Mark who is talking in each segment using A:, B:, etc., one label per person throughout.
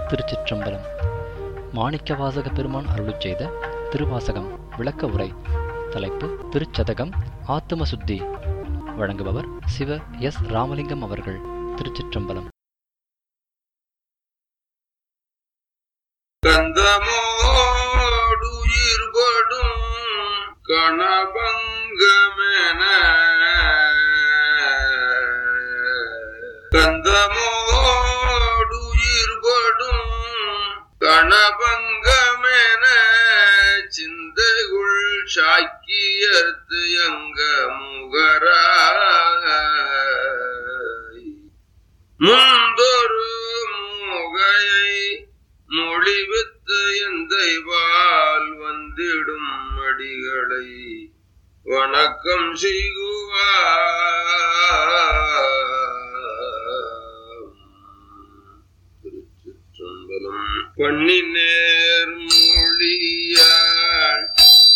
A: திருச்சிற்றம்பலம் மாணிக்கவாசக பெருமான் அருளிச் செய்த திருவாசகம் விளக்க உரை தலைப்பு திருச்சதகம் ஆத்தும சுத்தி வழங்குபவர் சிவ எஸ் ராமலிங்கம் அவர்கள் திருச்சிற்றம்பலம்
B: கந்தமோடுயிர்படும் கணபங்கமென கந்தமோடுயிர்படும் கணபங்கமென சிந்தைகுள் சாக்கியத்து எங்க முகராய் முந்தொரு மூகையை மொழிவித்து எந்தைவால் வந்திடும் அடிகளை வணக்கம் செய்குவார் திருச்சிற்றம்பலம் பண்ணி நேர் மொழியாள்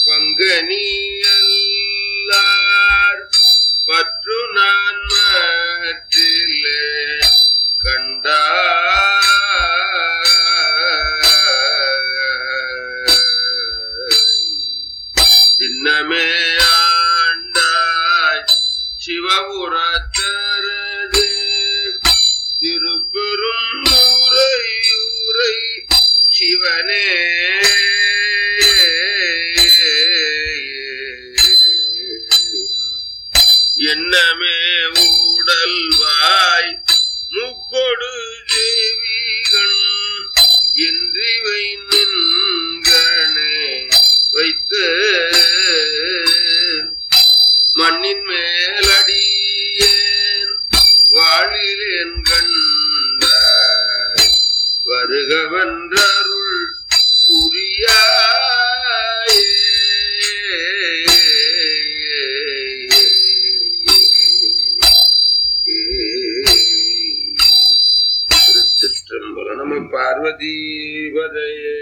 B: பங்கனியல்லார் பற்று நான் மற்றிலே கண்டாய் சின்னமே ஆண்டாய் சிவபுரத்தரது திருப்பெரும் ஊரை சிவனே என்னமே ஊடல்வாய் முக்கொடு தேவிகண் என்றிவை நின்கணே வைத்து மண்ணின் மேலடியேன் வாழிலேன் கண்டாய் வருகவன்றருள் திருச்சிற்றம்பலம் நம பார்வதீபதையே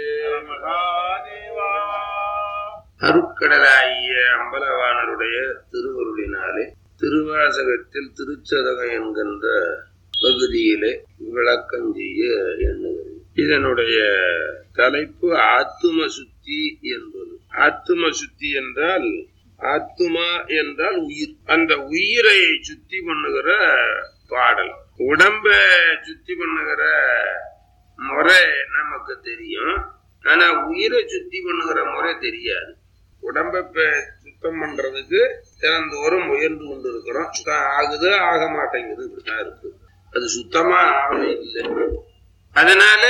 B: அருட்கடலாகிய அம்பலவாணருடைய திருவருளினாலே திருவாசகத்தில் திருச்சதகம் என்கின்ற பகுதியிலே விளக்கம் செய்ய எண்ணுகிறேன் இதனுடைய தலைப்பு ஆத்தும சுத்தி என்பது ஆத்தும சுத்தி என்றால் ஆத்துமா என்றால் உயிர் அந்த உயிரை சுத்தி பண்ணுகிற பாடல் உடம்ப சுத்தி பண்ணுகிற முறை நமக்கு தெரியும் ஆனா உயிரை சுத்தி பண்ணுகிற முறை தெரியாது உடம்ப இப்ப சுத்தம் பண்றதுக்கு தினந்தோறும் முயன்று கொண்டு இருக்கிறோம் சுத்தம் ஆகுது ஆக மாட்டேங்குது இப்படிதான் இருக்கு அது சுத்தமா ஆகவே இல்லை அதனால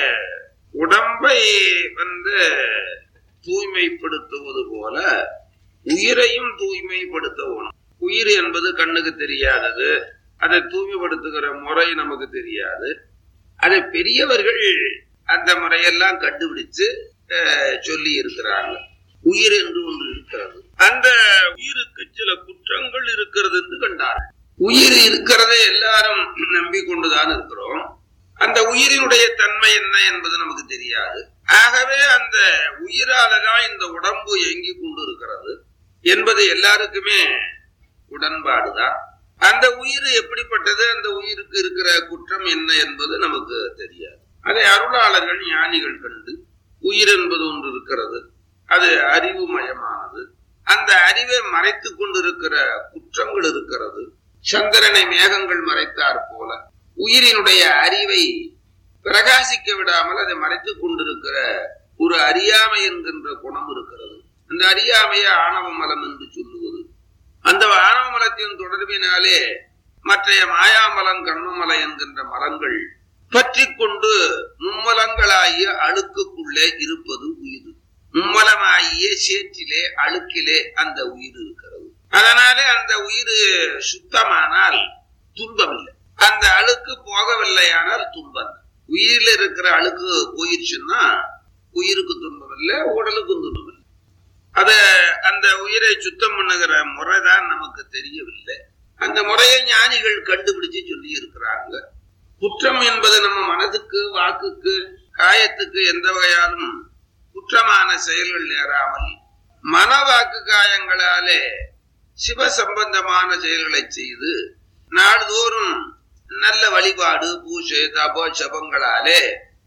B: உடம்பை வந்து தூய்மைப்படுத்துவது போல உயிரையும் தூய்மைப்படுத்தணும் உயிர் என்பது கண்ணுக்கு தெரியாதது அதை தூய்மைப்படுத்துகிற முறை நமக்கு தெரியாது அதை பெரியவர்கள் அந்த முறையெல்லாம் கண்டுபிடிச்சு அஹ், சொல்லி இருக்கிறாங்க உயிர் என்று ஒன்று இருக்கிறது அந்த உயிருக்கு சில குற்றங்கள் இருக்கிறது என்று கண்டார்கள் உயிர் இருக்கிறதை எல்லாரும் நம்பிக்கொண்டுதான் இருக்கிறோம் அந்த உயிரினுடைய தன்மை என்ன என்பது நமக்கு தெரியாது ஆகவே அந்த உயிராலதான் இந்த உடம்பு இயங்கி கொண்டு இருக்கிறது என்பது எல்லாருக்குமே உடன்பாடுதான் அந்த உயிர் எப்படிப்பட்டது அந்த உயிருக்கு இருக்கிற குற்றம் என்ன என்பது நமக்கு தெரியாது அதை அருளாளர்கள் ஞானிகள் கண்டு உயிர் என்பது ஒன்று இருக்கிறது அது அறிவுமயமானது அந்த அறிவை மறைத்துக் கொண்டிருக்கிற குற்றங்கள் இருக்கிறது சந்திரனை மேகங்கள் மறைத்தார் போல உயிரினுடைய அறிவை பிரகாசிக்க விடாமல் அதை மறைத்துக் கொண்டிருக்கிற ஒரு அறியாமை என்கின்ற குணம் இருக்கிறது அந்த அறியாமையை ஆணவ மலம் என்று சொல்லுவது அந்த ஆணவ மலத்தின் தொடர்பினாலே மற்றைய மாயாமலம் கண்மமலை என்கின்ற மலங்கள் பற்றி கொண்டு மும்மலங்களாகிய அழுக்குக்குள்ளே இருப்பது உயிர் மும்மலமாகிய சேற்றிலே அழுக்கிலே அந்த உயிர் இருக்கிறது அதனாலே அந்த உயிர் சுத்தமானால் துன்பம் இல்லை அந்த அழுக்கு போகவில்லையானால் துன்பம் உயிரில் இருக்கிற அழுக்கு போயிடுச்சுன்னா உயிருக்கு துன்பம் இல்லை உடலுக்கும் துன்பம் இல்லை அத அந்த உயிரை சுத்தம் பண்ணுகிற முறைதான் நமக்கு தெரியவில்லை அந்த முறையை ஞானிகள் கண்டுபிடிச்சு சொல்லி இருக்கிறாங்க குற்றம் என்பது நம்ம மனதுக்கு வாக்குக்கு காயத்துக்கு எந்த வகையாலும் குற்றமான செயல்கள் நேராமல் மன வாக்கு காயங்களாலே சிவ சம்பந்தமான செயல்களை செய்து நாள்தோறும் நல்ல வழிபாடு பூஜை தபோ ஜபங்களாலே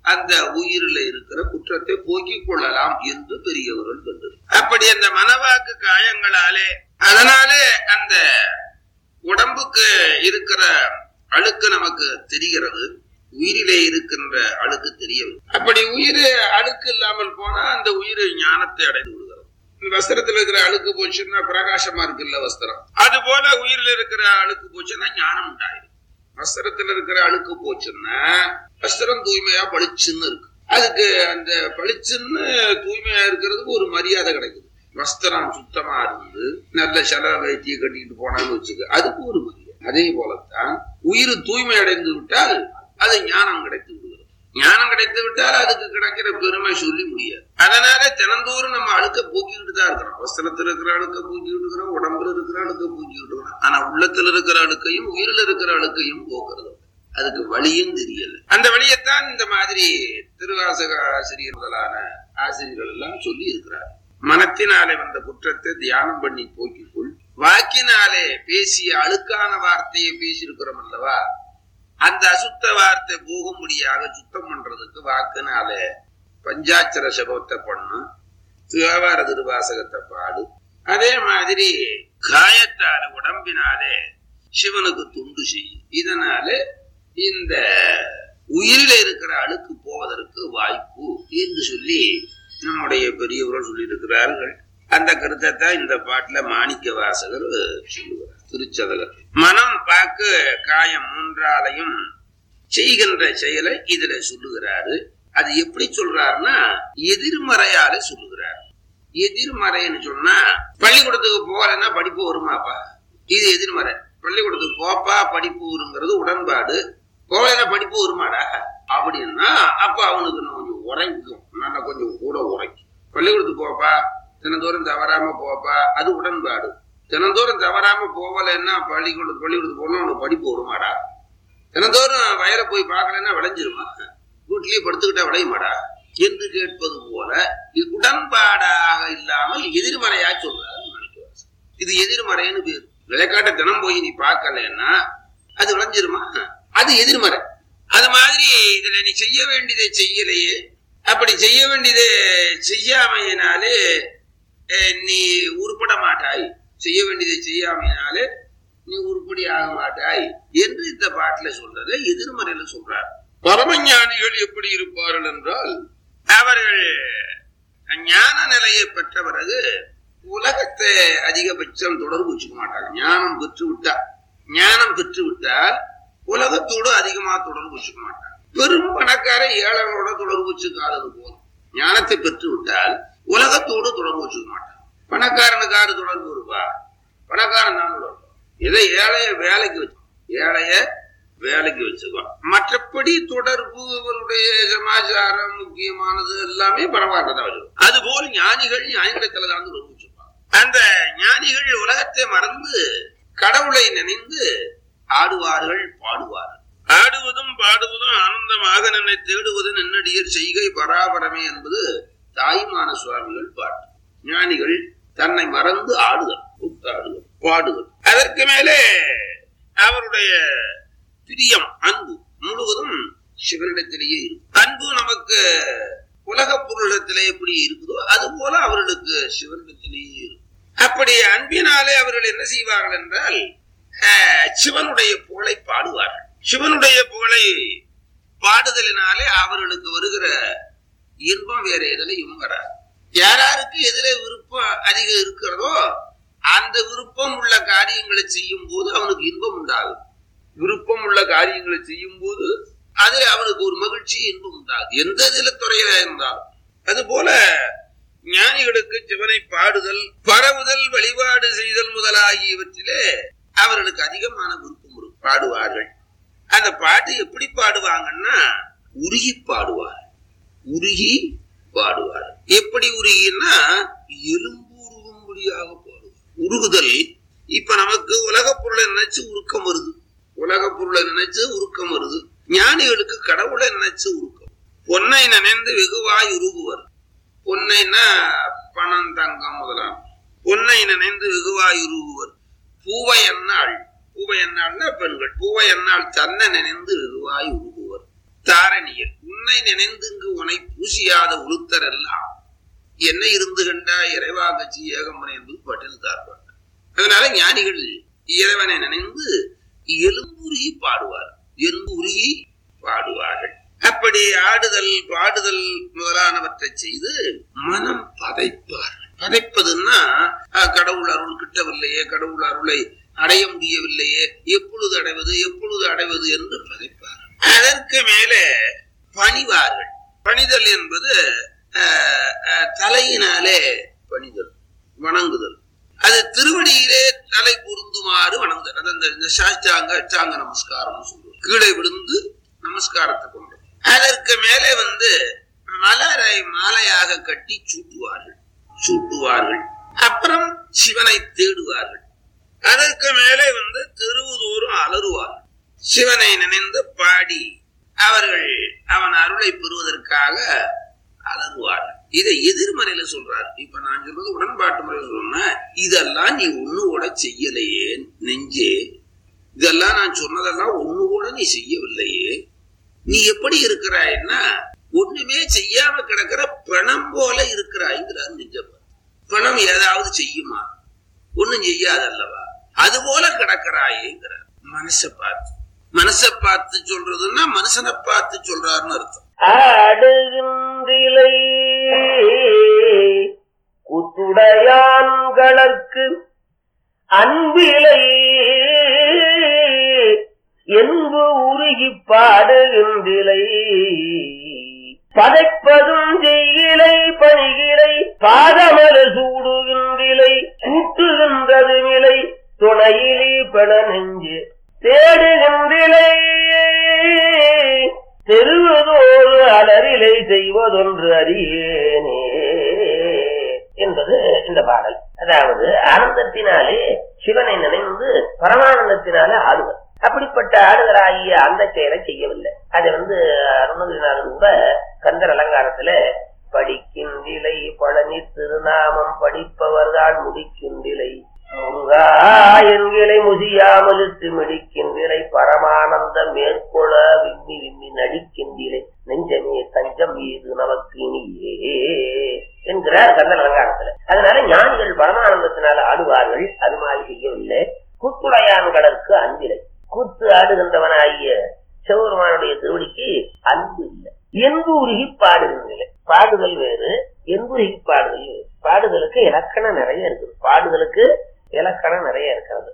B: அந்த உயிரில் இருக்கிற குற்றத்தை போக்கிக் கொள்ளலாம் என்று பெரியவர்கள் கண்டது அப்படி அந்த மனவாக்கு காயங்களாலே அதனாலே அந்த உடம்புக்கு இருக்கிற அழுக்கு நமக்கு தெரிகிறது உயிரிலே இருக்கின்ற அழுக்கு தெரியவில்லை அப்படி உயிர் அழுக்கு இல்லாமல் போனா அந்த உயிர் ஞானத்தை அடைந்து விடுகிறது வஸ்திரத்துல இருக்கிற அழுக்கு போச்சுன்னா பிரகாசமா இருக்குல்ல வஸ்திரம் அது போல உயிரில் இருக்கிற அழுக்கு போச்சுன்னா ஞானம் உண்டாயிடும் வஸ்திரத்துல இருக்கிற அழுக்கு போச்சுன்னா வஸ்திரம் தூய்மையா பளிச்சுன்னு இருக்கு அதுக்கு அந்த பளிச்சுன்னு தூய்மையா இருக்கிறதுக்கு ஒரு மரியாதை கிடைக்குது வஸ்திரம் சுத்தமா இருந்து நல்ல செல வேட்டியை கட்டிட்டு போனான்னு வச்சுக்க அதுக்கு ஒரு மரியாதை அதே போலத்தான் உயிர் தூய்மை அடைந்து விட்டால் அது ஞானம் கிடைத்து விடுகிறது ஞானம் கிடைத்து விட்டால் அதுக்கு கிடைக்கிற பெருமை சொல்லி முடியாது அதனால தினந்தோறும் நம்ம அழுக்க போக்கிக்கிட்டு தான் இருக்கிறோம் வஸ்திரத்துல இருக்கிற அழுக்க போக்கிக்கிட்டு இருக்கிறோம் உடம்புல இருக்கிற அழுக்க போக்கிக்கிட்டு இருக்கிறோம் ஆனா உள்ளத்துல இருக்கிற அழுக்கையும் உயிரில் இருக்கிற அழுக்கையும் போக்குறது அதுக்கு வழியும் தெரியல அந்த வழியைத்தான் இந்த மாதிரி திருவாசக ஆசிரியர் முதலான ஆசிரியர்கள் எல்லாம் சொல்லி இருக்கிறார் மனத்தினாலே வந்த குற்றத்தை தியானம் பண்ணி போக்கிக்கொள் வாக்கினாலே பேசிய அழுக்கான வார்த்தையை பேசியிருக்கிறோம் அல்லவா அந்த அசுத்த வார்த்தை போகும்படியாக சுத்தம் பண்றதுக்கு வாக்குனாலே பஞ்சாட்சர சபத்தை பண்ணு தேவார திருவாசகத்தை பாடு அதே மாதிரி காயத்தால உடம்பினாலே சிவனுக்கு துண்டு செய்யும் இதனாலே இந்த உயிரில இருக்கிற அழுக்கு போவதற்கு வாய்ப்பு என்று சொல்லி நம்முடைய பெரியவர்கள் சொல்லியிருக்கிறார்கள் அந்த கருத்தை தான் இந்த பாட்டுல மாணிக்க வாசகர் சொல்லுவார் திருச்சதகர் மனம் பாக்கு காயம் மூன்றாலையும் செய்கின்ற செயலை இதுல சொல்லுகிறாரு அது எப்படி சொல்றாருன்னா எதிர்மறையால சொல்லுகிறார் எதிர்மறைன்னு சொன்னா பள்ளிக்கூடத்துக்கு போகலன்னா படிப்பு வருமாப்பா இது எதிர்மறை பள்ளிக்கூடத்துக்கு போப்பா படிப்பு வருங்கிறது உடன்பாடு போகலன்னா படிப்பு வருமாடா அப்படின்னா அப்ப அவனுக்கு இன்னும் கொஞ்சம் உரைக்கும் நல்லா கொஞ்சம் கூட உரைக்கும் பள்ளிக்கூடத்துக்கு போப்பா தினந்தோறும் தவறாம போப்பா அது உடன்பாடு தினந்தோறும் தவறாம போகலைன்னா பள்ளிக்கூட பள்ளிக்கூடத்துக்கு போனா அவனுக்கு படிப்பு வருமாடா தினந்தோறும் வயலை போய் பார்க்கலன்னா விளைஞ்சிருமா வீட்லயே படுத்துக்கிட்டா விளையுமாடா என்று கேட்பது போல இது உடன்பாடாக இல்லாமல் எதிர்மறையா சொல்றாரு மாணிக்கவாசன் இது எதிர்மறைன்னு பேர் விளைக்காட்ட தினம் போய் நீ பார்க்கலன்னா அது விளைஞ்சிருமா அது எதிர்மறை அது மாதிரி இதுல நீ செய்ய வேண்டியதை செய்யலையே அப்படி செய்ய வேண்டியதை செய்யாமையினாலே அஹ், நீ உருப்பட மாட்டாய் செய்ய வேண்டியதை செய்யாமையினாலே நீ உருப்படி ஆக மாட்டாய் என்று இந்த பாட்டுல சொல்றத எதிர்மறையில சொல்றார் பரமஞானிகள் எப்படி இருப்பார்கள் என்றால் அவர்கள் ஞான நிலையை பெற்ற பிறகு உலகத்தை அதிகபட்சம் தொடர்பு வச்சுக்க மாட்டாங்க ஞானம் பெற்று விட்டா ஞானம் பெற்று விட்டால் உலகத்தோடு அதிகமா தொடர்பு வச்சுக்க மாட்டாங்க பெரும் பணக்கார ஏழைகளோட தொடர்பு வச்சுக்காதது போதும் ஞானத்தை பெற்று விட்டால் உலகத்தோடு தொடர்பு வச்சுக்க மாட்டாங்க பணக்காரனுக்கு யாரு தொடர்பு இருப்பா பணக்காரன் தான் தொடர்பு இதை ஏழைய வேலைக்கு வச்சு ஏழைய வேலைக்கு வச்சுக்குவான் மற்றபடி தொடர்பு அவருடைய சமாச்சாரம் முக்கியமானது எல்லாமே பரவாயில்லதான் வச்சுக்கும் அதுபோல் ஞானிகள் ஞானிகளிடத்துல தான் தொடர்பு வச்சுப்பாங்க அந்த ஞானிகள் உலகத்தை மறந்து கடவுளை நினைந்து ஆடுவார்கள் பாடுவார்கள் ஆடுவதும் பாடுவதும் ஆனந்தமாக நின்னை தேடுவது நன்னடியர் செய்கை பராபரமே என்பது தாய்மான சுவாமிகள் பாட்டு ஞானிகள் தன்னை மறந்து ஆடுதல் கூத்தாடுதல் பாடுதல் அதற்கு மேலே அவருடைய பிரியம் அன்பு முழுவதும் சிவனிடத்திலேயே இருக்கும் அன்பு நமக்கு உலக பொருளிடத்திலே எப்படி இருக்குதோ அது போல அவர்களுக்கு சிவனிடத்திலேயே இருக்கும் அப்படி அன்பினாலே அவர்கள் என்ன செய்வார்கள் என்றால் அஹ், சிவனுடைய புகழை பாடுவார்கள் சிவனுடைய புகழை பாடுதலினாலே அவர்களுக்கு வருகிற இன்பம் வேற எதுலையும் வராது யாராருக்கு எதுல விருப்பம் அதிகம் இருக்கிறதோ அந்த விருப்பம் உள்ள காரியங்களை செய்யும் போது அவனுக்கு இன்பம் உண்டாகும் விருப்பம் உள்ள காரியங்களை செய்யும் போது அதில் அவனுக்கு ஒரு மகிழ்ச்சி இன்பம் உண்டாகும் எந்த இதுல துறையில இருந்தாலும் அது போல ஞானிகளுக்கு சிவனை பாடுதல் பரவுதல் வழிபாடு செய்தல் முதலாகியவற்றிலே அவர்களுக்கு அதிகமான விருப்பம் இருக்கும் பாடுவார்கள் அந்த பாட்டு எப்படி பாடுவாங்கன்னா உருகி பாடுவார் உருகி பாடுவார் எப்படி உருகின்னா எலும்பு உருகும்படியாக பாடுவார் உருகுதல் இப்ப நமக்கு உலக பொருளை நினைச்சு உருக்கம் வருது உலக பொருளை நினைச்சு உருக்கம் வருது ஞானிகளுக்கு கடவுளை நினைச்சு உருக்கம் பொன்னை நினைந்து வெகுவாய் உருகுவர் பொன்னைன்னா பணம் தங்கம் முதலாம் பொன்னை நினைந்து வெகுவாய் உருகுவர் பூவை என்னாள் பூவை என்னாள்னா பெண்கள் பூவை என்னாள் தன்னை நினைந்து வெகுவாய் உருகுவர் தாரணியர் உன்னை நினைந்து இங்கு உனை பூசியாத உளுத்தர் எல்லாம் என்ன இருந்து கண்டா இறைவா கட்சி ஏகம்பனை என்பது பட்டில் தார்பார் அதனால ஞானிகள் இறைவனை நினைந்து எலும்புருகி பாடுவார் எலும்புருகி பாடுவார்கள் அப்படி ஆடுதல் பாடுதல் முதலானவற்றை செய்து மனம் பதைப்பார் பதைப்பதுன்னா அஹ், கடவுள் அருள் கிட்டவில்லையே கடவுள் அருளை அடைய முடியவில்லையே எப்பொழுது அடைவது எப்பொழுது அடைவது என்று பதைப்பார் அதற்கு மேலே பணிவார்கள் பணிதல் என்பது அஹ், அஹ், தலையினாலே பணிதல் வணங்குதல் அது திருவடியிலே தலை பொருந்துமாறு வணங்குதல் அது அந்த இந்த சாஷ்டாங்க அச்சாங்க நமஸ்காரம் சொல்லுவோம் கீழே விழுந்து நமஸ்காரத்தை கொண்டு அதற்கு மேலே வந்து மலரை மாலையாக கட்டி சூட்டுவார்கள் சூட்டுவார்கள் அப்புறம் சிவனை தேடுவார்கள் அதற்கு மேலே வந்து தெருவுதோறும் அலறுவார்கள் சிவனை நினைந்து பாடி அவர்கள் அவன் அருளை பெறுவதற்காக அலறுவார்கள் இதை எதிர்மறையில சொல்றாரு இப்ப நான் சொல்றது உடன்பாட்டு முறையில் சொன்னா இதெல்லாம் நீ ஒண்ணு கூட செய்யலையே நெஞ்சே இதெல்லாம் நான் சொன்னதெல்லாம் ஒண்ணு கூட நீ செய்யவில்லையே நீ எப்படி இருக்கிறாய்னா ஒண்ணுமே செய்யாம கிடக்கிற பணம் போல இருக்கிறாய்ங்கிறார் நெஞ்சப்பா பணம் ஏதாவது செய்யுமா ஒண்ணும் செய்யாதல்லவா அது போல கிடக்கிறாயேங்கிறார் மனசை பார்த்து மனசை பார்த்து சொல்றதுன்னா மனுஷனை பார்த்து சொல்றாருன்னு அர்த்தம்
C: ஆடுகின்றிலை குத்துடையான்களுக்கு அன்பிலை என்பு உருகி பாடுகின்றிலை பதைப்பதும் செய்கிலை பணிகிலை பாதமல சூடுகின்றிலை சூட்டுகின்றது விலை துணையிலி பண நெஞ்சு தேடுகின்றிலை தெருவதோடு அலரிலை செய்வதொன்று அறியேனே என்பது இந்த பாடல் அதாவது ஆனந்தத்தினாலே சிவனை நினைந்து பரமானந்தத்தினாலே ஆடுவர் அப்படிப்பட்ட ஆடுதலாகிய அந்த செயலை செய்யவில்லை அதை வந்து அருணகிரிநாதன் கூட கந்தர் அலங்காரத்துல படிக்கின்றிலை பழனி திருநாமம் படிப்பவர்தான் முடிக்கின்றிலை முருகா என்கிளை முசியாமலுத்து மிடிக்கின்றிலை பரமானந்த மேற்கொள விம்மி விம்மி நடிக்கின்றிலை நெஞ்சமே தஞ்சம் ஏது நமக்கு இனியே என்கிறார் கந்தன் அலங்காரத்துல அதனால ஞானிகள் பரமானந்தத்தினால ஆடுவார்கள் அது மாதிரி செய்யவில்லை கூத்துடையான்களுக்கு அன்பில்லை கூத்து ஆடுகின்றவனாகிய சிவபெருமானுடைய திருவடிக்கு அன்பு இல்லை என்பு உருகி பாடுகின்றன பாடுதல் வேறு என்புருகி பாடுதல் வேறு பாடுதலுக்கு இலக்கணம் நிறைய இருக்குது பாடுதலுக்கு இலக்கணம் நிறைய இருக்கிறது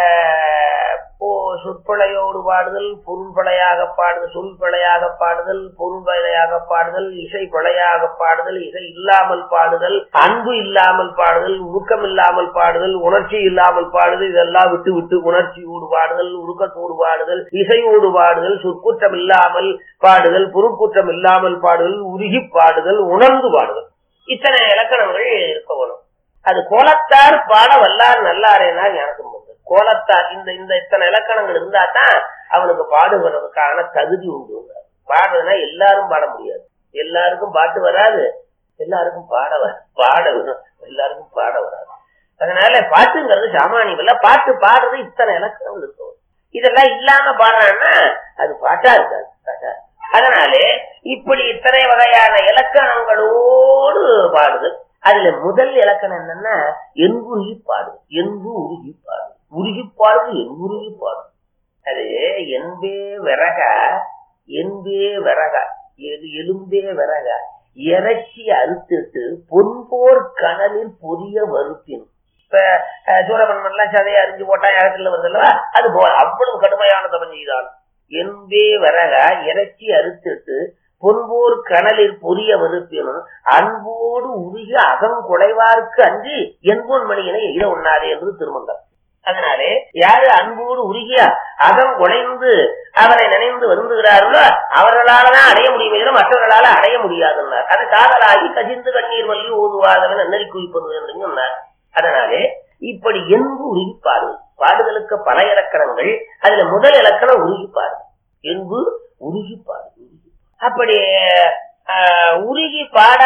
C: ஆஹ் இப்போ சொற்பழையோடு பாடுதல் பொருள் பழையாக பாடுதல் சொல் பழையாக பாடுதல் பொருள் பழையாக பாடுதல் இசை பழையாக பாடுதல் இசை இல்லாமல் பாடுதல் அன்பு இல்லாமல் பாடுதல் உருக்கம் இல்லாமல் பாடுதல் உணர்ச்சி இல்லாமல் பாடுதல் இதெல்லாம் விட்டு விட்டு உணர்ச்சியோடு பாடுதல் உருக்கத்தோடு பாடுதல் இசையோடு பாடுதல் சொற்குற்றம் இல்லாமல் பாடுதல் பொருட்குற்றம் இல்லாமல் பாடுதல் உருகி பாடுதல் உணர்ந்து பாடுதல் இத்தனை இலக்கணங்கள் இருக்க வேணும் அது கோலத்தார் பாட வல்லார் நல்லாரேனா ஞானத்தும் உண்டு கோலத்தார் இந்த இந்த இத்தனை இலக்கணங்கள் இருந்தா தான் அவனுக்கு பாடுகிறதுக்கான தகுதி உண்டு பாடுறதுன்னா எல்லாரும் பாட முடியாது எல்லாருக்கும் பாட்டு வராது எல்லாருக்கும் பாட வர பாட வரும் எல்லாருக்கும் பாட வராது அதனால பாட்டுங்கிறது சாமானியம் இல்ல பாட்டு பாடுறது இத்தனை இலக்கணங்கள் இருக்கும் இதெல்லாம் இல்லாம பாடுறான்னா அது பாட்டா இருக்காது பாட்டா அதனாலே இப்படி இத்தனை வகையான இலக்கணங்களோடு பாடுது அதுல முதல் இலக்கணம் என்னன்னா என்புருகி பாடு என்பு உருகி பாடு உருகி பாடுது என்புருகி பாடு அது என்பே விறக என்பே விறக எது எலும்பே விறக இறைச்சி அறுத்துட்டு பொன்போர் கனலில் பொரிய வறுப்பின் இப்ப அஹ், சூரபன்மன்லாம் சதையை அறிஞ்சு போட்டா இடத்துல வருது அல்லவா அது போல அவ்வளவு கடுமையான தவம் செய்தான் என்பே விறக இறைச்சி அறுத்துட்டு பொன்போர் கனலில் பொரிய வெறுப்பினும் அன்போடு உருகி அகங்குலைவார்க்கு அன்றி என்போன் மணியனை இட உண்ணாதே என்று திருமந்தம் அதனாலே யாரு அன்போடு உருகிய அகம் குலைந்து அவரை நினைந்து வருந்துகிறார்களோ அவர்களாலதான் அடைய முடியுமே தவிர மற்றவர்களால அடைய முடியாதுன்னார் அது காதலாகி கசிந்து கண்ணீர் மல்லி ஓதுவாதவன் அன்னறி குவிப்பது என்று சொன்னார் அதனாலே இப்படி என்பு உருகி பாடு பாடுதலுக்கு பல இலக்கணங்கள் அதுல முதல் இலக்கணம் உருகி பாடு என்பு உருகி பாடு உருகி அப்படி ஆஹ், உருகி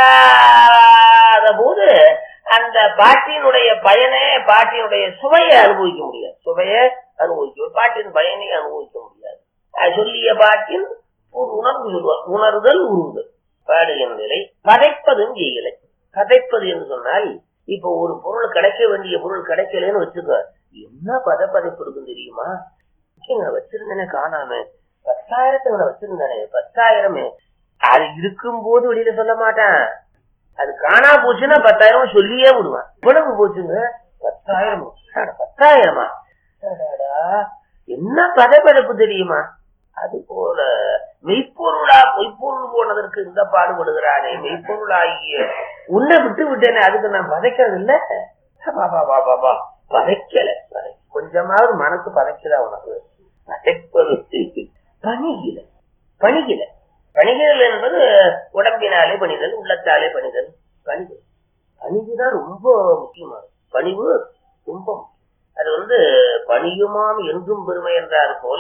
C: பாடாத போது அந்த பாட்டினுடைய பயனை பாட்டினுடைய சுவையை அனுபவிக்க முடியாது சுவையை அனுபவிக்க பாட்டின் பயனை அனுபவிக்க முடியாது அது சொல்லிய பாட்டின் ஒரு உணர்வு சொல்லுவார் உணர்தல் உருவுதல் பாடுகின்ற நிலை படைப்பதும் செய்யலை படைப்பது என்று சொன்னால் இப்ப ஒரு பொருள் கிடைக்க வேண்டிய பொருள் கிடைக்கலன்னு வச்சுக்க என்ன பதப்பதைப்பு இருக்கும் தெரியுமா இங்க வச்சிருந்தேனே காணாம பத்தாயிரத்தை நான் வச்சிருந்தேனே பத்தாயிரமே அது இருக்கும் போது வெளியில சொல்ல மாட்டான் அது காணா போச்சுன்னா பத்தாயிரம் சொல்லியே விடுவான் இவ்வளவு போச்சுங்க பத்தாயிரம் அட, பத்தாயிரமா அடடா, என்ன பதப்பதப்பு தெரியுமா அது போல மெய்ப்பொருளா பொய்ப்பொருள் போனதற்கு இந்த பாடுபடுகிறானே மெய்ப்பொருளாகிய உன்னை விட்டு விட்டேனே அதுக்கு நான் பதைக்கிறது இல்ல பாபா பாபா பா பதைக்கல பதை- கொஞ்சமாவது மனசு பதைக்குதா உனக்கு பதைப்பது பணிகில பணிகில பணிகள் என்பது உடம்பினாலே பணிதல் உள்ளத்தாலே பணிதல் பணிவு பணிவுதான் ரொம்ப முக்கியமானது பணிவு ரொம்ப முக்கியம். அது வந்து பணியுமாம் என்றும் பெருமை என்றார் போல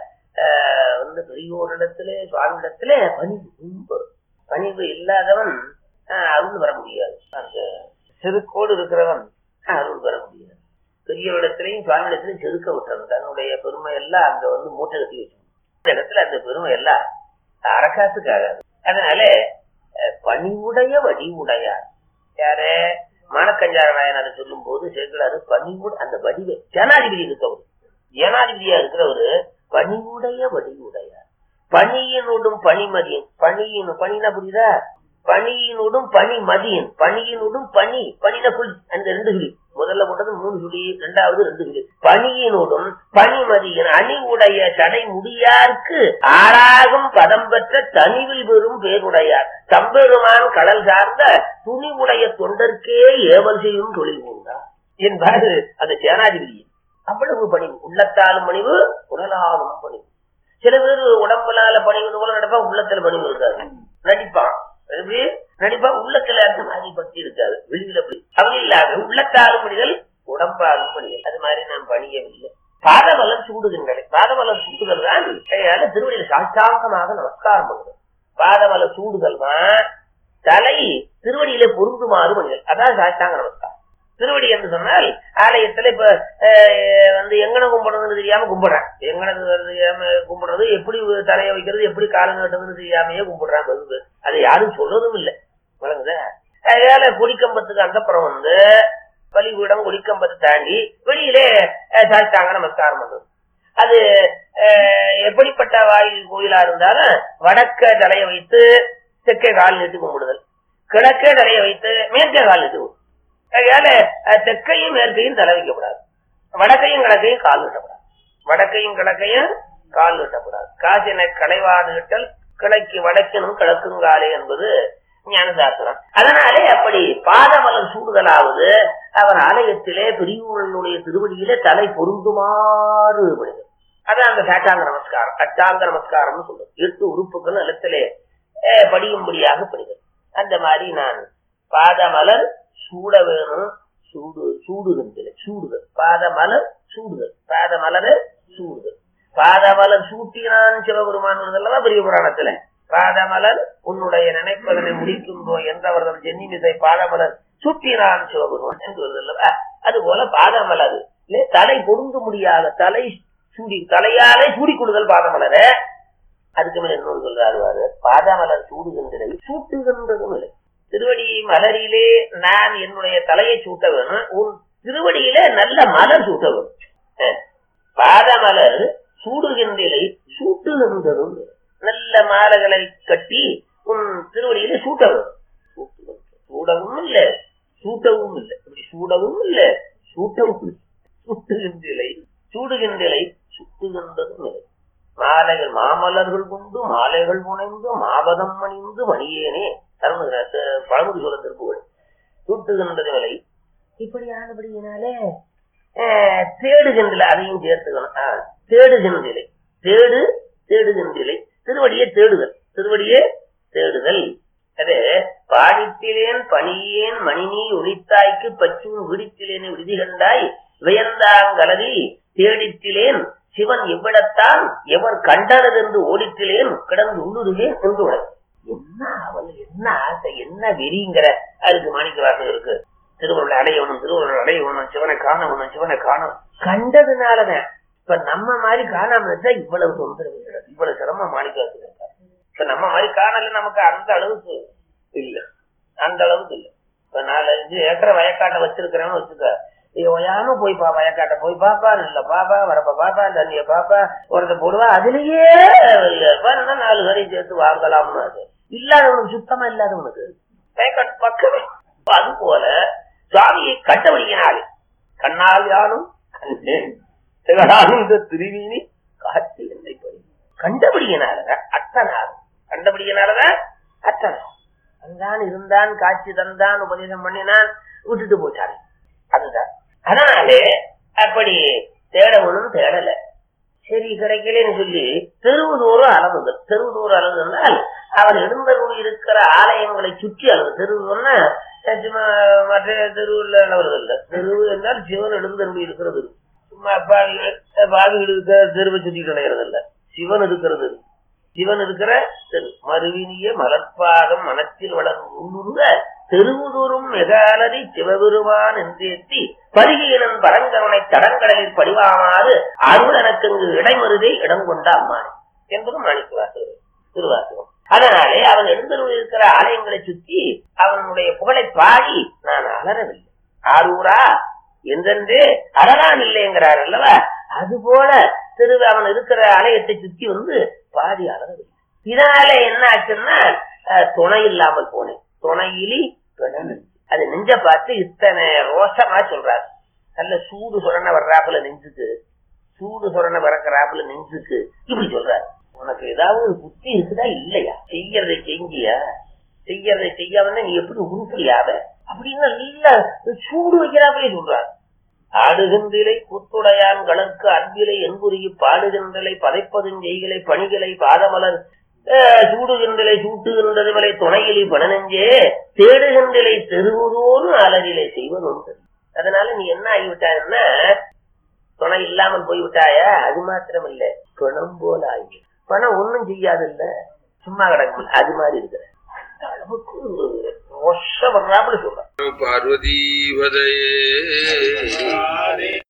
C: ஆஹ், வந்து பெரியோரிடத்திலே சுவாமியிடத்திலே பணிவு ரொம்ப பணிவு இல்லாதவன் ஆஹ், அருள் பெற முடியாது அந்த செருக்கோடு இருக்கிறவன் ஆஹ், அருள் பெற முடியாது பெரியவரிடத்திலையும் சுவாமியிடத்திலையும் செதுக்க விட்டவன் தன்னுடைய பெருமை எல்லாம் அங்க வந்து மூட்டை கட்டி வச்சு இந்த இடத்துல அந்த பெருமை எல்லாம் அரசாத்துக்காகாது அதனால அஹ், பணிவுடைய வடிவுடையார் யாரு மானக்கஞ்சார நாயனார் சொல்லும் போது சேர்க்கிறாரு பணிவுட அந்த வடிவை ஜனாதிபதி இருக்கவர் ஜனாதிபதியா இருக்கிறவரு பணிவுடைய வடிவுடையார் பணியினோடும் பணிமதியன் பணியின் பணினா புரியுதா பணியினோடும் பணிமதியன் பணியினோடும் பணி பணின புள்ளி அந்த ரெண்டு சுழி முதல்ல போட்டது மூணு சுழி ரெண்டாவது ரெண்டு சுழி பணியினோடும் பணிமதியன் அணிவுடைய தடை முடியார்க்கு ஆறாகும் பதம் பெற்ற தனிவில் பெறும் பேருடையார் தம்பெருமான் கடல் சார்ந்த துணிவுடைய தொண்டர்க்கே ஏவல் செய்யும் தொழில் உண்டா என்பாரு அந்த சேனாதிபதி அவ்வளவு பணிவு உள்ளத்தாலும் பணிவு உடலாலும் பணிவு சில பேர் உடம்புலால பணிவது போல நடப்பான் உள்ளத்துல பணிவு இருக்காது நடிப்பான் எப்படி? நடிப்பான் உள்ளத்துல அந்த மாதிரி பக்தி இருக்காது வெளியில அப்படி அப்படி இல்லாத உள்ளத்தாலும் பணிகள் உடம்பாலும் பணிகள் அது மாதிரி நான் பணியவில்லை பாதமலர் சூடுகின்றன பாதமலர் சூடுதல் தான் கையால திருவடியில் சாஷ்டாங்கமாக நமஸ்காரம் பண்ணுது பாதமலர் சூடுதல் தான் தலை திருவடியிலே பொருந்துமாறு பணிகள் அதான் சாஷ்டாங்க நமஸ்காரம் திருவடி என்று சொன்னால் ஆலயத்துல இப்ப அஹ், வந்து எங்கன கும்பிடுறதுன்னு தெரியாம கும்பிடுறேன் எங்கன தெரியாம கும்பிடுறது எப்படி தலையை வைக்கிறது எப்படி காலம் கட்டுறதுன்னு தெரியாமையே கும்பிடுறான் பகுது அதை யாரும் சொல்றதும் இல்லை வழங்குதா அதனால குடிக்கம்பத்துக்கு அந்தப்புறம் வந்து பலிபீடம் குடிக்கம்பத்தை தாண்டி வெளியிலே அஹ், சாஷ்டாங்க நமஸ்காரம் பண்றது அது அஹ், எப்படிப்பட்ட வாயில் கோயிலா இருந்தாலும் வடக்க தலையை வைத்து தெற்கே கால் நீட்டு கும்பிடுதல் கிழக்கே தலையை வைத்து மேற்கே கால் நீட்டு கும்பிடுதல். அதனால அஹ், தெற்கையும் மேற்கையும் தலை வைக்கப்படாது வடக்கையும் கிழக்கையும் கால் நீட்டப்படாது வடக்கையும் கிழக்கையும் கால் நீட்டப்படாது காசினை களைவாடு இட்டல் கிழக்கு வடக்கினும் கிழக்கும் காலே என்பது ஞானசாஸ்திரம் அதனாலே அப்படி பாதமலர் சூடுதலாவது அவர் ஆலயத்திலே பெரியூரனுடைய திருவடியிலே தலை பொருந்துமாறு பணிகள் அதான் அந்த சாட்டாங்க நமஸ்காரம் அட்டாங்க நமஸ்காரம்னு சொல்றது எட்டு உறுப்புகள் நிலத்திலே அஹ், படியும்படியாக பணிகள் அந்த மாதிரி நான் பாதமலர் சூட வேணும் சூடு சூடுகின்ற சூடுதல் பாதமலர் சூடுதல் பாதமலர் சூடுதல் பாதமலர் சூட்டினான் சிவபெருமான் வருதல்லவா பெரிய புராணத்துல பாதமலர் உன்னுடைய நினைப்பதனை முடிக்கும் போ என்றவர்கள் ஜென்னிமிசை பாதமலர் சூட்டினான் சிவபெருமான் என்று வருதல்லவா அது போல பாதமலர் இல்ல தலை பொருந்து முடியாத தலை சூடி தலையாலே சூடி கொடுதல் பாதமலர அதுக்கு மேல இன்னொரு சொல்றாரு பாதமலர் சூடுகின்றதை சூட்டுகின்றதும் இல்லை திருவடி மலரிலே நான் என்னுடைய தலையை சூட்ட வேணும் உன் திருவடியிலே நல்ல மலர் சூட்ட வேணும் அஹ். பாதமலர் சூடுகின்றதை சூட்டுகின்றதும் இல்லை. நல்ல மாலைகளை கட்டி உன் திருவடியிலே சூட்ட வேணும் சூட்டுகின்ற- சூடவும் இல்லை சூட்டவும் இல்லை இப்படி சூடவும் இல்லை சூட்டவும் இல்லை சூட்டுகின்றலை சூடுகின்றலை சுட்டுகின்றதும் இல்லை மாலைகள் மாமலர்கள் கொண்டு மாலைகள் புனைந்து மாபதம் அணிந்து மணியேனே தரும பழமுடி சொல்ல திருப்புகள் சூட்டுகின்றது விலை இப்படியானபடியினாலே அஹ், தேடுகின்றல அதையும் சேர்த்துக்கணும் ஆ, தேடுகின்றலை தேடு தேடுகின்றலை திருவடியே தேடுதல் திருவடியே தேடுதல் அது பாடித்திலேன் பணியேன் மணினி ஒளித்தாய்க்கு பச்சும் விடித்திலேன் விடுதி கண்டாய் வியந்தாங்கலதி தேடித்திலேன் சிவன் எவ்விடத்தான் எவர் கண்டனதென்று ஓடித்திலேன் கிடந்து உள்ளுருகேன் என்று உணர் என்ன அவள் என்ன ஆசை என்ன வெறிங்கிற அதுக்கு மாணிக்க வாசம் இருக்கு திருவருளை அடையணும் திருவருளை அடையணும் சிவனை காணணும் சிவனை காணணும் கண்டதுனாலதான் இப்ப நம்ம மாதிரி காணாம இருந்தா இவ்வளவு தொந்தரவு கிடையாது. இவ்வளவு சிரமம் மாணிக்க வாசம் இருக்காது இப்ப நம்ம மாதிரி காணல நமக்கு அந்த அளவுக்கு இல்ல அந்த அளவுக்கு இல்ல இப்ப நாலஞ்சு ஏக்கரை வயக்காட்டை வச்சிருக்கிறேன்னு வச்சுக்க ஒயாம போய் பா வயக்காட்டை போய் பாப்பா இல்ல பாப்பா வரப்ப பாப்பா தண்ணிய பாப்பா ஒருத்த போடுவா அதுலயே வேணும்னா நாலு வரையும் சேர்த்து வாங்கலாம்னு அது இல்லாதவனுக்கு சுத்தமா இல்லாதவனுக்கு வயக்காட்டு பக்கமே அது போல சுவாமியை கண்டபடியினாலே கண்ணால் யானும் கண்டேன் திகழானந்த திருவீனி காட்சி என்னை படி கண்டபடியினாலதான் அத்தனார் கண்டபடியினாலதான் அத்தனார் அந்தான் இருந்தான் காட்சி தந்தான் உபதேசம் பண்ணினான் விட்டுட்டு போச்சாரு அதுதான் அதனாலே அப்படி தேடவனும் தேடல சரி கிடைக்கலன்னு சொல்லி தெருவு தூரம் அலகுதல் தெருவு தூரம் அலகுதல் அவன் எழுந்தருள் இருக்கிற ஆலயங்களை சுற்றி அலகு தெருவுன்னா சும்மா மற்ற தெருவில் அளவுறது இல்ல தெருவு என்றால் சிவன் எழுந்தருள் இருக்கிறது சும்மா பாவிகள் பாவிகள் இருக்கிற தெருவை சுற்றிட்டு அலைகிறது இல்ல சிவன் இருக்கிறது சிவன் இருக்கிற தெரு மறுவினிய மலர்பாதம் மனத்தில் வளர்ந்துருங்க தெருவுதோறும் மெகாலதி சிவபெருமான் என்றேத்தி பருகியனன் பரங்கருணை தடங்கடலில் படிவாமாறு அருள் எனக்கங்கு இடைமருதை இடம் கொண்ட அம்மானே என்பது மாணிக்க வாசகர் திருவாசகம் அதனாலே அவன் எழுந்தருள் இருக்கிற ஆலயங்களை சுற்றி அவனுடைய புகழை பாடி நான் அலறவில்லை ஆரூரா என்றென்றே அழகான் இல்லைங்கிறார் அல்லவா அது போல திரு அவன் இருக்கிற ஆலயத்தை சுற்றி வந்து பாடி அழகவில்லை இதனால என்ன ஆச்சுன்னா அஹ், துணை இல்லாமல் போனேன் துணையிலி பிணனு. அது நெஞ்ச பார்த்து இத்தனை ரோஷமா சொல்றாரு நல்ல சூடு சுரண வர்றாப்புல நெஞ்சுக்கு சூடு சுரண பறக்கிறாப்புல நெஞ்சுக்கு இப்படி சொல்றாரு உனக்கு ஏதாவது ஒரு புத்தி இருக்குதா இல்லையா செய்யறதை செஞ்சியா செய்யறதை செய்யாம நீ எப்படி உருப்படியாத அப்படின்னு நல்ல சூடு வைக்கிறாப்புலே சொல்றாரு ஆடுகின்றிலை கூத்துடையான்களுக்கு அன்பிலை என்புருகி பாடுகின்றலை பதைப்பதும் செய்களை பணிகளை பாதமலர் அஹ், சூடுகின்றலை சூட்டுகின்றதுமலை துணையிலி பணனெஞ்சே தேடுகின்றலை தெருவுதோறும் அலறிலை செய்வதுண்டு அதனால நீ என்ன ஆகிவிட்டாய்னா துணை இல்லாமல் போய்விட்டாயா அது மாத்திரம் இல்ல பிணம் போல ஆகி பணம் ஒண்ணும் செய்யாது இல்ல சும்மா கிடக்கும் அது மாதிரி இருக்கிற அந்த அளவுக்கு ரோஷம் வர்றாப்புல சொல்ற
B: பார்வதி